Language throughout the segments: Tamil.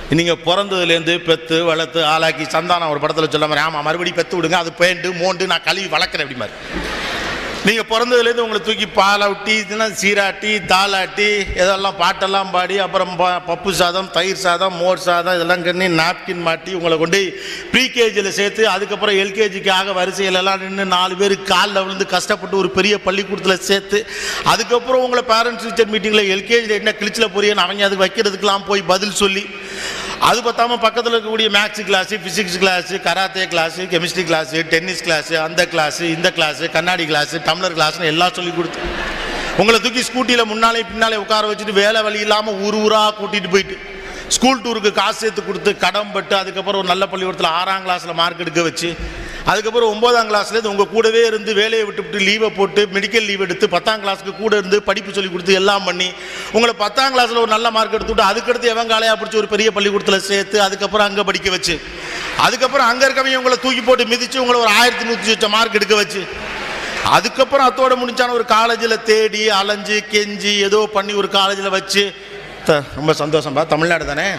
நீங்கள் பிறந்ததுலேருந்து பெத்து வளர்த்து ஆளாக்கி சந்தானம் ஒரு படத்தில் சொல்ல மாதிரி ஆமாம் மறுபடியும் பெத்து விடுங்க அது பேண்டு மோண்டு நான் கழுவி வளர்க்குறேன் அப்படி மாதிரி நீங்கள் பிறந்ததுலேருந்து உங்களை தூக்கி பாலாட்டி இதுனா சீராட்டி தாளாட்டி இதெல்லாம் பாட்டெல்லாம் பாடி அப்புறம் ப- பப்பு சாதம் தயிர் சாதம் மோர் சாதம் இதெல்லாம் கண்ணி நாப்கின் மாட்டி உங்களை கொண்டு ப்ரீகேஜியில் சேர்த்து அதுக்கப்புறம் எல்கேஜிக்காக வரிசையில எல்லாம் நின்று நாலு பேர் காலில் விழுந்து கஷ்டப்பட்டு ஒரு பெரிய பள்ளிக்கூடத்தில் சேர்த்து அதுக்கப்புறம் உங்களை பேரண்ட்ஸ் டீச்சர் மீட்டிங்கில் எல்கேஜியில் என்ன கிழிச்சில் போறியன்னு அவங்க அதுக்கு வைக்கிறதுக்கெல்லாம் போய் பதில் சொல்லி அது பத்தாம பக்கத்தில் இருக்கக்கூடிய maths class physics class karate class chemistry class tennis class அந்த கிளாஸு இந்த கிளாஸு கண்ணாடி கிளாஸு டம்ளர் கிளாஸ்னு எல்லாம் சொல்லி கொடுத்து உங்களை தூக்கி ஸ்கூட்டியில் முன்னாலே பின்னாலே உட்கார வச்சுட்டு வேலை வழி இல்லாமல் ஊர் ஊராக கூட்டிகிட்டு போயிட்டு ஸ்கூல் டூருக்கு காசு சேர்த்து கொடுத்து கடன் பட்டு அதுக்கப்புறம் ஒரு நல்ல பள்ளிக்கூடத்தில் ஆறாம் கிளாஸில் மார்க் எடுக்க வச்சு அதுக்கப்புறம் ஒன்பதாம் கிளாஸ்லேருந்து உங்கள் கூடவே இருந்து வேலையை விட்டுவிட்டு லீவை போட்டு மெடிக்கல் லீவ் எடுத்து பத்தாம் கிளாஸ்க்கு கூட இருந்து படிப்பு சொல்லி கொடுத்து எல்லாம் பண்ணி உங்களை பத்தாம் கிளாஸில் ஒரு நல்ல மார்க் எடுத்துவிட்டு அதுக்கடுத்து எவன் காலையாக பிடிச்சி ஒரு பெரிய பள்ளிக்கூடத்தில் சேர்த்து அதுக்கப்புறம் அங்கே படிக்க வச்சு அதுக்கப்புறம் அங்கே இருக்கவங்க உங்களை தூக்கி போட்டு மிதித்து உங்களை ஒரு ஆயிரத்தி நூற்றி வச்ச மார்க் எடுக்க வச்சு அதுக்கப்புறம் அத்தோட முடிஞ்சான ஒரு காலேஜில் தேடி அலைஞ்சு கெஞ்சி ஏதோ பண்ணி ஒரு காலேஜில் வச்சு த- ரொம்ப சந்தோஷம்பா தமிழ்நாடு தானே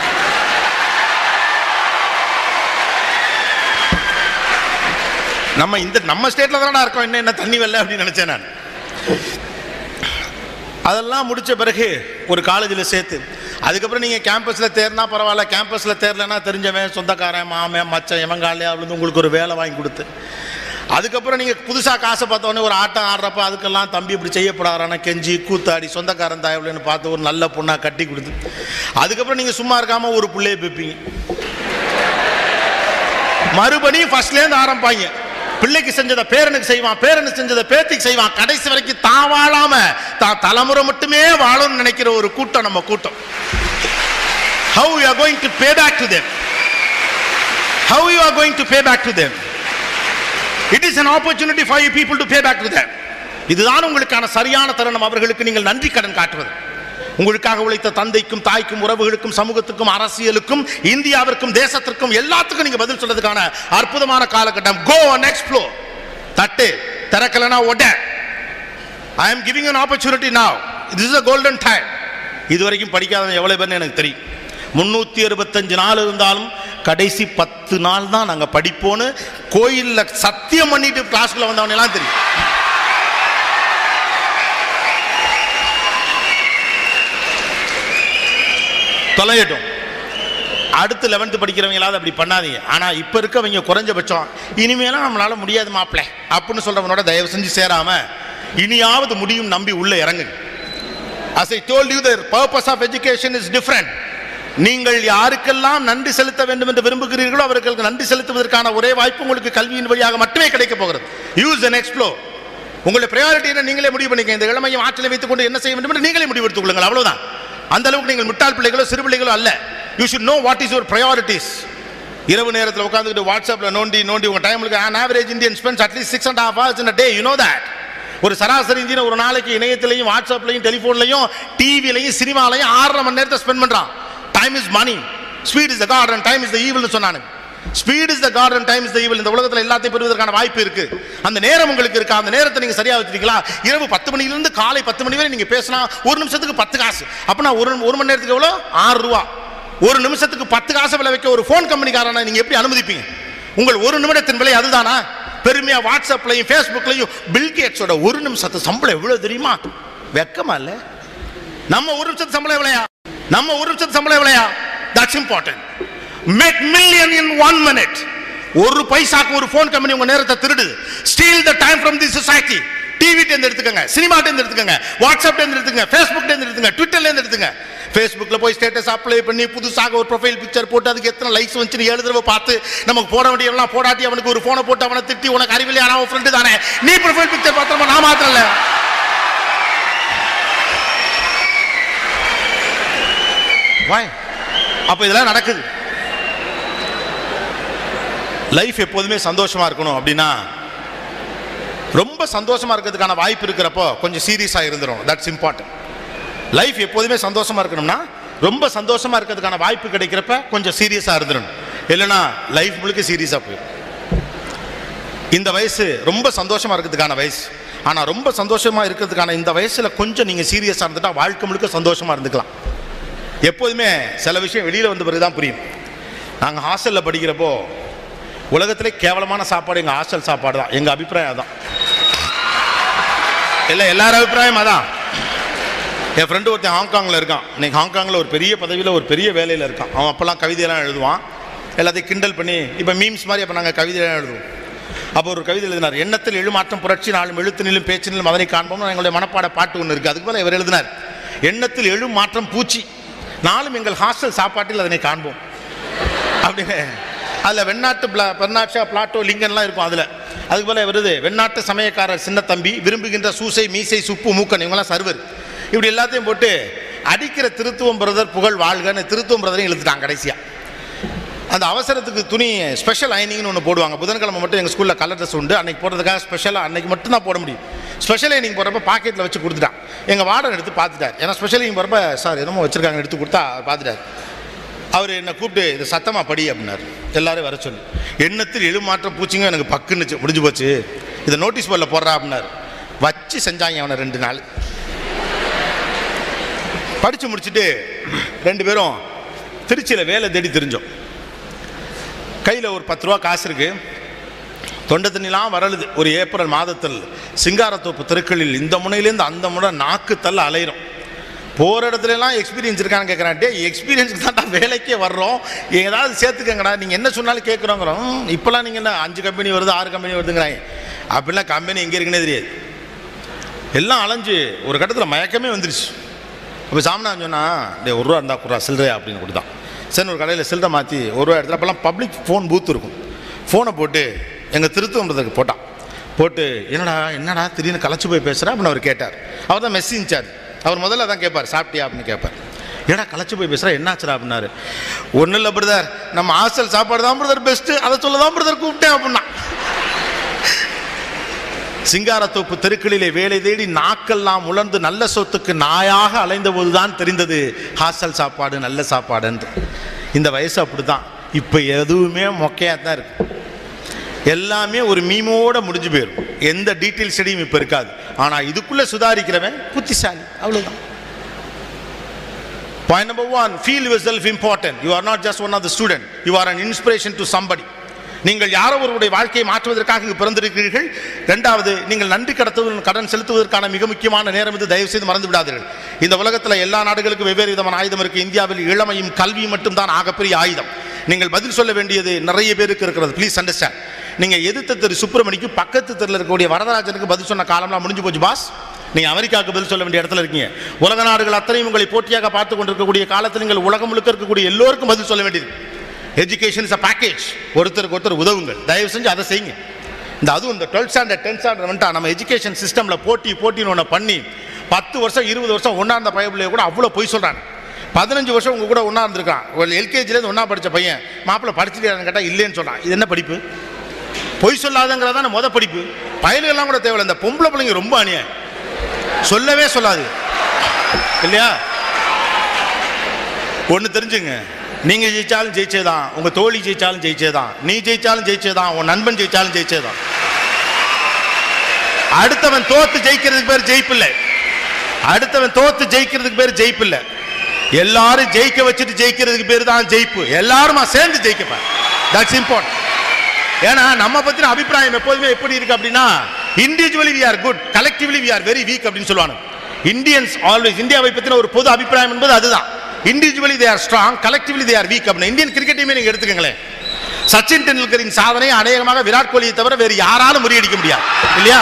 நம்ம இந்த நம்ம ஸ்டேட்ல தானடா இருக்கோம் என்ன என்ன தண்ணி வரல அப்படின்னு நினைச்சேன் நான் அதெல்லாம் முடிச்ச பிறகு ஒரு காலேஜில் சேர்த்து அதுக்கப்புறம் நீங்கள் கேம்பஸில் தேர்னா பரவாயில்ல கேம்பஸில் தேரலன்னா தெரிஞ்சவன் சொந்தக்காரன் மாமன் மச்சன் எவன் காலையா விழுந்து உங்களுக்கு ஒரு வேலை வாங்கி கொடுத்து அதுக்கப்புறம் நீங்கள் புதுசாக காசை பார்த்தோன்னே ஒரு ஆட்டம் ஆடுறப்ப அதுக்கெல்லாம் தம்பி இப்படி செய்யப்படாதான கெஞ்சி கூத்தாடி சொந்தக்காரன் தாயவளன்னு பார்த்து ஒரு நல்ல பொண்ணாக கட்டி கொடுத்து அதுக்கப்புறம் நீங்கள் சும்மா இருக்காமல் ஒரு பிள்ளையை பெப்பீங்க மறுபடியும் ஃபர்ஸ்ட்லேருந்து ஆரம்பிப்பாங்க பிள்ளைக்கு செஞ்சதை பேரனுக்கு செய்வான் பேரனுக்கு செஞ்சதை பேத்திக்கு செய்வான் கடைசி வரைக்கும் தான் வாழாம தான் தலைமுறை மட்டுமே வாழும்னு நினைக்கிற ஒரு கூட்டம் நம்ம கூட்டம் how you are going to pay back to them how you are going to pay back to them it is an opportunity for you people to pay back to them இதுதான் உங்களுக்கான சரியான தருணம் அவர்களுக்கு நீங்கள் நன்றி கடன் காட்டுவது உங்களுக்காக உழைத்த தந்தைக்கும் தாய்க்கும் உறவுகளுக்கும் சமூகத்துக்கும் அரசியலுக்கும் இந்தியாவிற்கும் தேசத்திற்கும் எல்லாத்துக்கும் நீங்க பதில் சொல்றதுக்கான அற்புதமான காலகட்டம் கோ அண்ட் எக்ஸ்ப்ளோர் தட்டு திறக்கலனா ஒட I am giving an opportunity now this is a golden time இது வரைக்கும் படிக்காதவன் எவ்வளவு பேர்னு எனக்கு தெரியும் முன்னூத்தி அறுபத்தஞ்சு நாள் இருந்தாலும் கடைசி பத்து நாள் தான் நாங்க படிப்போன்னு கோயில்ல சத்தியம் பண்ணிட்டு கிளாஸ்க்குள்ள வந்தவன் எல்லாம் தெரியும் தொலையட்டும் அடுத்து லெவன்த்து படிக்கிறவங்களாவது அப்படி பண்ணாதீங்க ஆனால் இப்போ இருக்கவங்க குறைஞ்சபட்சம் இனிமேலாம் நம்மளால முடியாது மாப்பிள்ளை அப்படின்னு சொல்றவனோட தயவு செஞ்சு சேராம இனியாவது முடியும் நம்பி உள்ள இறங்குங்க as I told you the purpose of education is different நீங்கள் யாருக்கெல்லாம் நன்றி செலுத்த வேண்டும் என்று விரும்புகிறீர்களோ அவர்களுக்கு நன்றி செலுத்துவதற்கான ஒரே வாய்ப்பு உங்களுக்கு கல்வியின் வழியாக மட்டுமே கிடைக்க போகிறது யூஸ் அண்ட் எக்ஸ்ப்ளோர் உங்களுடைய priority என்ன நீங்களே முடிவு பண்ணிக்க இந்த இளமையை ஆற்றலை வைத்துக் கொண்டு என்ன செய்ய வேண்டும் என்று நீங்களே முடிவெடுத்துக் கொள்ளுங்கள் அவ்வளவுதான் அந்த அளவுக்கு நீங்கள் முட்டாள் பிள்ளைகளோ சிறு பிள்ளைகளோ அல்ல you should know what is your priorities இரவு நேரத்தில் உட்காந்துக்கிட்டு வாட்ஸ்அப்பில் நோண்டி நோண்டி உங்கள் டைமுக்கு an average Indian spends atleast six and half hours in day you know that ஒரு சராசரி இந்தியன் ஒரு நாளைக்கு இணையத்திலையும் வாட்ஸ்அப்லையும் டெலிஃபோன்லையும் டிவிலையும் சினிமாலையும் ஆறரை மணி நேரத்தை ஸ்பெண்ட் பண்ணுறான் time is money speed is the god and time is the ஈவில்னு சொன்னானு speed is the god and time is the evil இந்த உலகத்தில் எல்லாத்தையும் பெறுவதற்கான வாய்ப்பு இருக்கு அந்த நேரம் உங்களுக்கு இருக்கா அந்த நேரத்தை நீங்க சரியா வச்சிருக்கீங்களா இரவு பத்து மணிலிருந்து காலை பத்து மணி வரை நீங்க பேசினா ஒரு நிமிஷத்துக்கு பத்து காசு அப்பனா ஒரு ஒரு மணி நேரத்துக்கு எவ்வளோ ஆறு ரூபா ஒரு நிமிஷத்துக்கு பத்து காசு விலை வைக்க ஒரு ஃபோன் கம்பெனிக்காரனை நீங்க எப்படி அனுமதிப்பீங்க உங்கள் ஒரு நிமிடத்தின் விலை அதுதானா பெருமையா வாட்ஸ்அப்லையும் ஃபேஸ்புக்லையும் பில்கேட்ஸோட ஒரு நிமிஷத்து சம்பளம் எவ்வளவு தெரியுமா வெக்கமா இல்ல நம்ம ஒரு நிமிஷத்து சம்பளம் எவ்வளையா நம்ம ஒரு நிமிஷத்து சம்பளம் எவ்வளையா that's important make million in one minute ஒரு பைசாக்கு ஒரு ஃபோன் கம்பெனி உங்க நேரத்தை திருடுது steal the time from the society TV இருந்து எடுத்துக்கங்க சினிமா இருந்து எடுத்துக்கங்க வாட்ஸ்அப் இருந்து எடுத்துங்க ஃபேஸ்புக் இருந்து எடுத்துங்க ட்விட்டர்ல இருந்து எடுத்துங்க ஃபேஸ்புக்கில் போய் ஸ்டேட்டஸ் அப்ளை பண்ணி புதுசாக ஒரு ப்ரொஃபைல் பிக்சர் போட்டு அதுக்கு எத்தனை லைக்ஸ் வந்துச்சுன்னு ஏழு தடவை பார்த்து நமக்கு போட வேண்டியவெல்லாம் போடாட்டி அவனுக்கு ஒரு ஃபோனை போட்டு அவனை திட்டி உனக்கு அறிவில்லை ஆனால் அவன் ஃப்ரெண்டு தானே நீ ப்ரொஃபைல் பிக்சர் பார்த்தோமா நான் மாத்திரம் இல்லை வாய் அப்போ இதெல்லாம் நடக்குது லைஃப் எப்போதுமே சந்தோஷமா இருக்கணும் அப்படின்னா ரொம்ப சந்தோஷமா இருக்கிறதுக்கான வாய்ப்பு இருக்கிறப்போ கொஞ்சம் சீரியஸா இருந்துரும் தட்ஸ் இம்பார்ட்டன்ட் லைஃப் எப்போதுமே சந்தோஷமா இருக்கணும்னா ரொம்ப சந்தோஷமா இருக்கிறதுக்கான வாய்ப்பு கிடைக்கிறப்ப கொஞ்சம் சீரியஸா இருந்துடணும் இல்லைன்னா லைஃப் முழுக்க சீரியஸா போயிடும் இந்த வயசு ரொம்ப சந்தோஷமா இருக்கிறதுக்கான வயசு ஆனா ரொம்ப சந்தோஷமா இருக்கிறதுக்கான இந்த வயசுல கொஞ்சம் நீங்க சீரியஸா இருந்துட்டா வாழ்க்கை முழுக்க சந்தோஷமா இருந்துக்கலாம் எப்போதுமே சில விஷயம் வெளியில் வந்த பிறகு தான் புரியும் நாங்கள் ஹாஸ்டலில் படிக்கிறப்போ உலகத்திலே கேவலமான சாப்பாடு எங்கள் ஹாஸ்டல் சாப்பாடு தான் எங்கள் அபிப்பிராயம் அதான் இல்லை எல்லார் அபிப்பிராயம் அதான் என் ஃப்ரெண்டு ஒருத்தன் ஹாங்காங்கில் இருக்கான் இன்னைக்கு ஹாங்காங்கில் ஒரு பெரிய பதவியில் ஒரு பெரிய வேலையில் இருக்கான் அவன் அப்போல்லாம் கவிதையெல்லாம் எழுதுவான் எல்லாத்தையும் கிண்டல் பண்ணி இப்போ மீம்ஸ் மாதிரி அப்போ நாங்கள் கவிதையெல்லாம் எழுதுவோம் அப்போ ஒரு கவிதை எழுதினார் எண்ணத்தில் எழுமாற்றம் புரட்சி நாளும் எழுத்தினிலும் பேச்சினிலும் அதனை காண்போம் எங்களுடைய மனப்பாட பாட்டு ஒன்று இருக்குது அதுக்கு மேலே இவர் எழுதினார் எண்ணத்தில் எழு மாற்றம் பூச்சி நாளும் எங்கள் ஹாஸ்டல் சாப்பாட்டில் அதனை காண்போம் அப்படின்னு அதில் வெண்ணாட்டு பிளா பெர்னாட்சா பிளாட்டோ லிங்கன்லாம் இருக்கும் அதில் அதுக்கு போல வருது வெண்ணாட்டு சமயக்காரர் சின்ன தம்பி விரும்புகின்ற சூசை மீசை சுப்பு மூக்கன் இவங்கெல்லாம் சர்வர் இப்படி எல்லாத்தையும் போட்டு அடிக்கிற திருத்துவம் பிரதர் புகழ் வாழ்கன்னு திருத்துவம் பிரதரையும் இழுத்துட்டாங்க கடைசியாக அந்த அவசரத்துக்கு துணி ஸ்பெஷல் அயனிங்னு ஒன்று போடுவாங்க புதன்கிழமை மட்டும் எங்கள் ஸ்கூலில் கலர் ட்ரெஸ் உண்டு அன்னைக்கு போடுறதுக்காக ஸ்பெஷலாக அன்னைக்கு மட்டும் தான் போட முடியும் ஸ்பெஷல் அயனிங் போடுறப்ப பாக்கெட்டில் வச்சு கொடுத்துட்டான் எங்கள் வார்டன் எடுத்து பார்த்துட்டார் ஏன்னா ஸ்பெஷல் அயனிங் போடுறப்ப சார் என்னமோ வச்சுருக்காங்க எடுத்து கொடுத்தா அவர் பார்த்துட்டார் அவர் என்னை கூப்பிட்டு இது சத்தமாக படி அப்படின்னாரு எல்லாரும் வர சொல்லி எண்ணத்தில் எழுமாற்ற பூச்சிங்க எனக்கு பக்குன்னுச்சு முடிஞ்சு போச்சு இதை நோட்டீஸ் போர்டில் போடுறா அப்படின்னாரு வச்சு செஞ்சாங்க அவனை ரெண்டு நாள் படித்து முடிச்சுட்டு ரெண்டு பேரும் திருச்சியில் வேலை தேடி தெரிஞ்சோம் கையில் ஒரு பத்து ரூபா காசு இருக்கு தொண்டை தண்ணிலாம் வரலுது ஒரு ஏப்ரல் மாதத்தில் சிங்காரத்தோப்பு தெருக்களில் இந்த முனையிலேருந்து அந்த முனை நாக்கு தள்ள அலையிறோம் போகிற இடத்துலலாம் எக்ஸ்பீரியன்ஸ் இருக்கான்னு கேட்குறான் டே எக்ஸ்பீரியன்ஸ்க்கு தான்டா வேலைக்கே வர்றோம் ஏதாவது சேர்த்துக்கங்கடா நீங்கள் என்ன சொன்னாலும் கேட்குறோங்கிறோம் ம், இப்போலாம் நீங்கள் என்ன அஞ்சு கம்பெனி வருது ஆறு கம்பெனி வருதுங்கிறாங்க அப்படிலாம் கம்பெனி எங்கே இருக்குன்னே தெரியாது எல்லாம் அலைஞ்சு ஒரு கட்டத்தில் மயக்கமே வந்துருச்சு அப்போ சாமினான் சொன்னா டே ஒரு ரூபா இருந்தால் குறா சில்லறை அப்படின்னு கொடுத்தான் சரி ஒரு கடையில் சில்லறை மாற்றி ஒரு ரூபா இடத்துல அப்போல்லாம் பப்ளிக் ஃபோன் பூத் இருக்கும் ஃபோனை போட்டு எங்கள் திருத்துவன்றதுக்கு போட்டான் போட்டு என்னடா என்னடா திடீர்னு களைச்சு போய் பேசுகிறா அப்படின்னு அவர் கேட்டார் அவர் தான் மெஸ்ஸி இன்சார்ஜ் அவர் முதல்ல தான் கேட்பார் சாப்பிட்டியா அப்படின்னு கேட்பார் ஏடா களைச்சு போய் பேசுகிறா என்னாச்சுடா அப்படின்னாரு ஒன்றும் இல்லை பிரதர் நம்ம ஹாஸ்டல் சாப்பாடு தான் பிரதர் பெஸ்ட்டு அதை சொல்ல தான் பிரதர் கூப்பிட்டேன் அப்படின்னா சிங்காரத்தோப்பு தெருக்களிலே வேலை தேடி நாக்கெல்லாம் உலர்ந்து நல்ல சொத்துக்கு நாயாக அலைந்த போதுதான் தெரிந்தது ஹாஸ்டல் சாப்பாடு நல்ல சாப்பாடுன்ட்டு இந்த வயசு அப்படிதான் இப்போ எதுவுமே மொக்கையாக தான் இருக்கு எல்லாமே ஒரு மீமோட முடிஞ்சு போயிடும் எந்த டீட்டெயில் ஸ்டடியும் இப்போ இருக்காது ஆனால் இதுக்குள்ளே சுதாரிக்கிறவன் புத்திசாலி அவ்வளவுதான் Point number one, feel yourself important. You are not just one of the student. You are an inspiration to somebody. நீங்கள் யாரோ ஒருவருடைய வாழ்க்கையை மாற்றுவதற்காக இங்கு பிறந்திருக்கிறீர்கள் ரெண்டாவது நீங்கள் நன்றி கடத்துவதன் கடன் செலுத்துவதற்கான மிக முக்கியமான நேரம் இது தயவு செய்து மறந்து விடாதீர்கள் இந்த உலகத்தில் எல்லா நாடுகளுக்கும் வெவ்வேறு விதமான ஆயுதம் இருக்கு இந்தியாவில் இளமையும் கல்வியும் மட்டும்தான் ஆகப்பெரிய ஆயுதம் நீங்கள் பதில் சொல்ல வேண்டியது நிறைய பேருக்கு இருக்கிறது ப்ளீஸ் அண்டர்ஸ்டாண்ட் நீங்கள் எதிர்த்த திரு சுப்பிரமணிக்கு பக்கத்து தெருவில் இருக்கக்கூடிய வரதராஜனுக்கு பதில் சொன்ன காலம்லாம் முடிஞ்சு போச்சு பாஸ் நீங்கள் அமெரிக்காவுக்கு பதில் சொல்ல வேண்டிய இடத்துல இருக்கீங்க உலக நாடுகள் அத்தனையும் உங்களை போட்டியாக பார்த்து கொண்டிருக்கக்கூடிய காலத்தில் நீங்கள் உலகம் முழுக்க இருக்கக்கூடிய எல்லோருக்கும் பதில் சொல்ல வேண்டியது எஜுகேஷன் இஸ் அ பேக்கேஜ் ஒருத்தருக்கு ஒருத்தர் உதவுங்கள் தயவு செஞ்சு அதை செய்யுங்க இந்த அதுவும் இந்த டுவெல்த் ஸ்டாண்டர்ட் டென்த் ஸ்டாண்டர்ட் வந்துட்டா நம்ம எஜுகேஷன் சிஸ்டமில் போட்டி போட்டின்னு ஒன்று பண்ணி பத்து வருஷம் இருபது வருஷம் ஒன்றா இருந்த பையன் கூட அவ்வளோ பொய் சொல்கிறாங்க பதினஞ்சு வருஷம் உங்க கூட ஒன்றா இருந்திருக்கான் ஒரு எல்கேஜிலேருந்து ஒன்றா படித்த பையன் மாப்பிள்ளை படிச்சுட்டு கேட்டால் இல்லைன்னு சொல்கிறான் இது என்ன படிப்பு பொய் சொல்லாதங்கிறதான முத படிப்பு பயலுகள்லாம் கூட தேவையில்லை இந்த பொம்பளை பிள்ளைங்க ரொம்ப அநியாயம் சொல்லவே சொல்லாது இல்லையா ஒன்று தெரிஞ்சுங்க நீங்கள் ஜெயிச்சாலும் ஜெயிச்சேதான் உங்கள் தோழி ஜெயிச்சாலும் ஜெயிச்சேதான் நீ ஜெயிச்சாலும் ஜெயிச்சேதான் உன் நண்பன் ஜெயிச்சாலும் ஜெயிச்சேதான் அடுத்தவன் தோத்து ஜெயிக்கிறதுக்கு பேர் ஜெயிப்பில்லை அடுத்தவன் தோத்து ஜெயிக்கிறதுக்கு பேர் ஜெயிப்பில்லை எல்லாரும் ஜெயிக்க வச்சுட்டு ஜெயிக்கிறதுக்கு பேர் தான் ஜெயிப்பு எல்லாருமா சேர்ந்து ஜெயிக்கப்பா தட்ஸ் இம்பார்ட்டன்ட் ஏன்னா நம்ம பத்தின அபிப்பிராயம் எப்போதுமே எப்படி இருக்கு அப்படின்னா individually we are good collectively we are very weak அப்படின்னு சொல்லுவாங்க இந்தியன்ஸ் ஆல்வேஸ் இந்தியாவை பத்தின ஒரு பொது அபிப்பிராயம் என்பது அதுதான் individually they are strong collectively they are weak அப்படின்னு இந்தியன் கிரிக்கெட் டீமே நீங்க எடுத்துக்கங்களேன் சச்சின் டெண்டுல்கரின் சாதனை அநேகமாக விராட் கோலியை தவிர வேறு யாராலும் முறியடிக்க முடியாது இல்லையா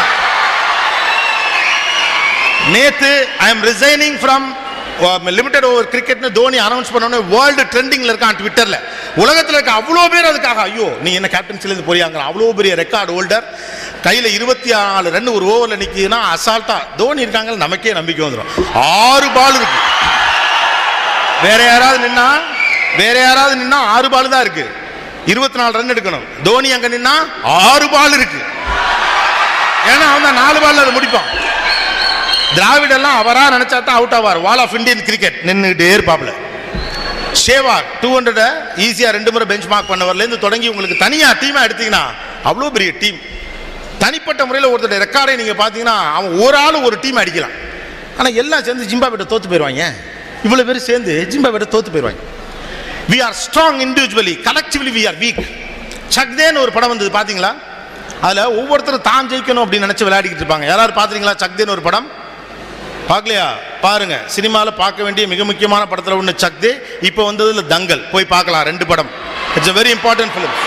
நேத்து I am resigning from limited over கிரிக்கெட்னு தோனி அனௌன்ஸ் பண்ணோன்னே வேர்ல்டு ட்ரெண்டிங்ல இருக்கான் ட்விட்டர்ல உலகத்தில் இருக்க அவ்வளோ பேர் அதுக்காக ஐயோ நீ என்ன கேப்டன்சிலேருந்து போறியாங்க அவ்வளோ பெரிய ரெக்கார்டு ஹோல்டர் கையில் இருபத்தி நாலு ரன் ஒரு ஓவரில் நிற்கிதுன்னா அசால்ட்டா தோனி இருக்காங்க நமக்கே நம்பிக்கை வந்துடும் ஆறு பால் இருக்கு வேற யாராவது நின்னா வேற யாராவது நின்னா ஆறு பால் தான் இருக்கு இருபத்தி நாலு ரன் எடுக்கணும் தோனி அங்க நின்னா ஆறு பால் இருக்கு ஏன்னா அவன் தான் நாலு பால்ல அதை முடிப்பான் திராவிடெல்லாம் அவரா நினைச்சா தான் அவுட் ஆவார் வால் ஆஃப் இந்தியன் கிரிக்கெட் நின்றுட்டே இருப்பாப்ல ஷேவாக் டூ ஹண்ட்ரட் ஈஸியாக ரெண்டு முறை பெஞ்ச் மார்க் பண்ணவர்லேருந்து தொடங்கி உங்களுக்கு தனியாக டீமாக எடுத்தீங்கன்னா அவ்வளோ பெரிய டீம் தனிப்பட்ட முறையில் ஒருத்தர் ரெக்கார்டை நீங்கள் பார்த்தீங்கன்னா அவன் ஒரு ஆள் ஒரு டீம் அடிக்கலாம் ஆனால் எல்லாம் சேர்ந்து ஜிம்பாபேட்டை தோத்து போயிடுவாங்க இவ்வளவு பேர் சேர்ந்து ஜிம்பாப்வே தோத்து போயிடுவாங்க we are strong individually collectively we are weak சக்தேன்னு ஒரு படம் வந்தது பாத்தீங்களா அதுல ஒவ்வொருத்தரும் தான் ஜெயிக்கணும் அப்படின்னு நினைச்சு விளையாடிக்கிட்டு இருப்பாங்க யாராவது பாத்தீங்களா சக்தேன்னு ஒரு படம் பார்க்கலையா பாருங்க சினிமாவில் பார்க்க வேண்டிய மிக முக்கியமான படத்தில் ஒன்று சக்தே இப்போ வந்ததுல தங்கல் போய் பார்க்கலாம் ரெண்டு படம் it's a very important film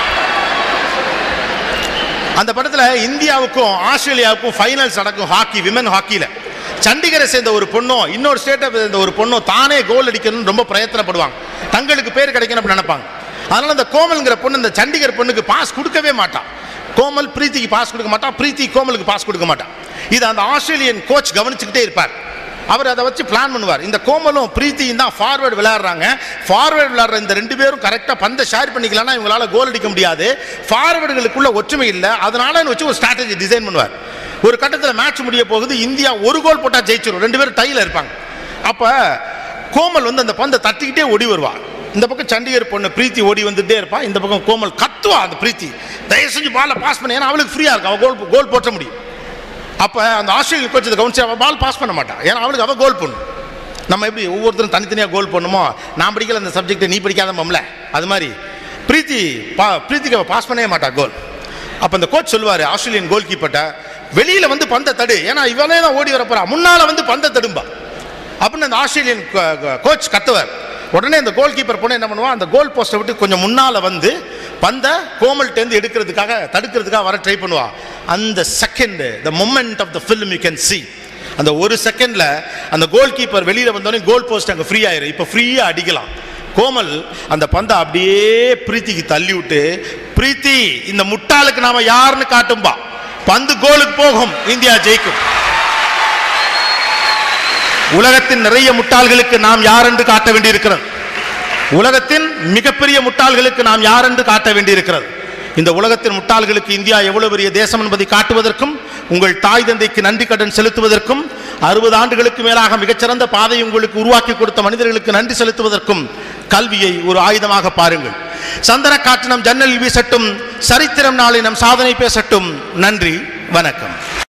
அந்த படத்தில் இந்தியாவுக்கும் ஆஸ்திரேலியாவுக்கும் ஃபைனல்ஸ் நடக்கும் ஹாக்கி விமன் ஹாக்கியில் சண்டிகரை சேர்ந்த ஒரு பொண்ணும் இன்னொரு ஸ்டேட்டை சேர்ந்த ஒரு பொண்ணும் தானே கோல் அடிக்கணும்னு ரொம்ப பிரயத்தனப்படுவாங்க தங்களுக்கு பேர் கிடைக்கணும் அப்படின்னு நினைப்பாங்க அதனால அந்த கோமல்ங்கிற பொண்ணு இந்த சண்டிகர் பொண்ணுக்கு பாஸ் கொடுக்கவே மாட்டான் கோமல் பிரீத்திக்கு பாஸ் கொடுக்க மாட்டான் பிரீத்தி கோமலுக்கு பாஸ் கொடுக்க மாட்டான் இது அந்த ஆஸ்திரேலியன் கோச் கவனிச்சுக்கிட்டே இருப்பார் அவர் அதை வச்சு பிளான் பண்ணுவார் இந்த கோமலும் பிரீத்தியும் தான் ஃபார்வர்டு விளையாடுறாங்க ஃபார்வர்டு விளையாடுற இந்த ரெண்டு பேரும் கரெக்டாக பந்தை ஷேர் பண்ணிக்கலாம்னா இவங்களால கோல் அடிக்க முடியாது ஃபார்வர்டுகளுக்குள்ள ஒற்றுமை இல்லை அதனால வச்சு ஒரு ஸ்ட்ராட்டஜி டிசைன் பண்ணுவார் ஒரு கட்டத்தில் மேட்ச் முடிய போகுது இந்தியா ஒரு கோல் போட்டால் ஜெயிச்சிடும் ரெண்டு பேரும் டையில் இருப்பாங்க அப்போ கோமல் வந்து அந்த பந்தை தட்டிக்கிட்டே ஓடி வருவா இந்த பக்கம் சண்டிகர் பொண்ணு பிரீத்தி ஓடி வந்துட்டே இருப்பா இந்த பக்கம் கோமல் கத்துவா அந்த பிரீத்தி தயவு செஞ்சு பாலை பாஸ் பண்ண ஏன்னா அவளுக்கு ஃப்ரீயாக இருக்கும் அவள் கோல் கோல் போட்ட முடியும் அப்போ அந்த ஆஸ்திரேலியா கோச் இதை கவனிச்சு அவள் பால் பாஸ் பண்ண மாட்டான் ஏன்னா அவளுக்கு அவள் கோல் பண்ணும் நம்ம எப்படி ஒவ்வொருத்தரும் தனித்தனியாக கோல் பண்ணுமோ நான் படிக்கல அந்த சப்ஜெக்டை நீ படிக்காத மம்ல அது மாதிரி பிரீத்தி பா பிரீத்திக்கு அவள் பாஸ் பண்ணவே மாட்டா கோல் அப்போ அந்த கோச் சொல்லுவார் ஆஸ்திரேலியன் கோல் கீப்பர்ட்ட வெளியில் வந்து பந்தை தடு ஏன்னா இவனே தான் ஓடி வர போறா முன்னால் வந்து பந்தை தடும்பா அப்படின்னு அந்த ஆஸ்திரேலியன் கோச் கத்துவார் உடனே அந்த கோல் கீப்பர் பொண்ணு என்ன பண்ணுவா அந்த கோல் போஸ்ட்டை விட்டு கொஞ்சம் முன்னால் வந்து பந்தை கோமல்ட்டேருந்து எடுக்கிறதுக்காக தடுக்கிறதுக்காக வர ட்ரை பண்ணுவா அந்த second the moment of the film you can see அந்த ஒரு செகண்ட்ல அந்த கோல் கீப்பர் வெளியில வந்தோடனே கோல் போஸ்ட் அங்கே ஃப்ரீ ஆயிரும் இப்போ ஃப்ரீயா அடிக்கலாம் கோமல் அந்த பந்தை அப்படியே பிரீத்திக்கு தள்ளி விட்டு பிரீத்தி இந்த முட்டாளுக்கு நாம யாருன்னு காட்டும்பா பந்து கோலுக்கு போகும் இந்தியா ஜெயிக்கும் உலகத்தின் நிறைய முட்டாள்களுக்கு நாம் யார் என்று காட்ட வேண்டியிருக்கிறது உலகத்தின் மிகப்பெரிய முட்டாள்களுக்கு நாம் யார் என்று காட்ட வேண்டியிருக்கிறது இந்த உலகத்தின் முட்டாள்களுக்கு இந்தியா எவ்வளவு பெரிய தேசம் என்பதை காட்டுவதற்கும் உங்கள் தாய் தந்தைக்கு நன்றி கடன் செலுத்துவதற்கும் அறுபது ஆண்டுகளுக்கு மேலாக மிகச்சிறந்த பாதை உங்களுக்கு உருவாக்கி கொடுத்த மனிதர்களுக்கு நன்றி செலுத்துவதற்கும் கல்வியை ஒரு ஆயுதமாக பாருங்கள் சந்தன காற்று நம் ஜன்னலில் வீசட்டும் சரித்திரம் நாளை நம் சாதனை பேசட்டும் நன்றி வணக்கம்